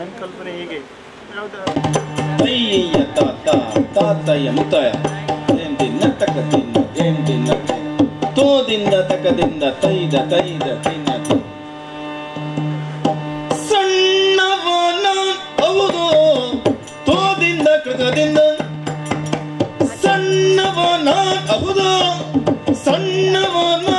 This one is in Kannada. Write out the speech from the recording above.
ನನ್ನ ಕಲ್ಪನೆ ಹೀಗೆ ಯಾವ್ದು ತೈಯ್ಯ ತಾತ ತಾತಯ್ಯ ಮುತ್ತಾಯ ಏಂದಿನ ತಕದಿಂದ ಏಂದಿನ ತೋದಿಂದ ತಕದಿಂದ ತೈದ ತೈದ ತಿನ್ನ ಸಣ್ಣವನ ಹೌದು ತೋದಿಂದ ಕೃತದಿಂದ ಸಣ್ಣವನ ಹೌದು ಸಣ್ಣವನ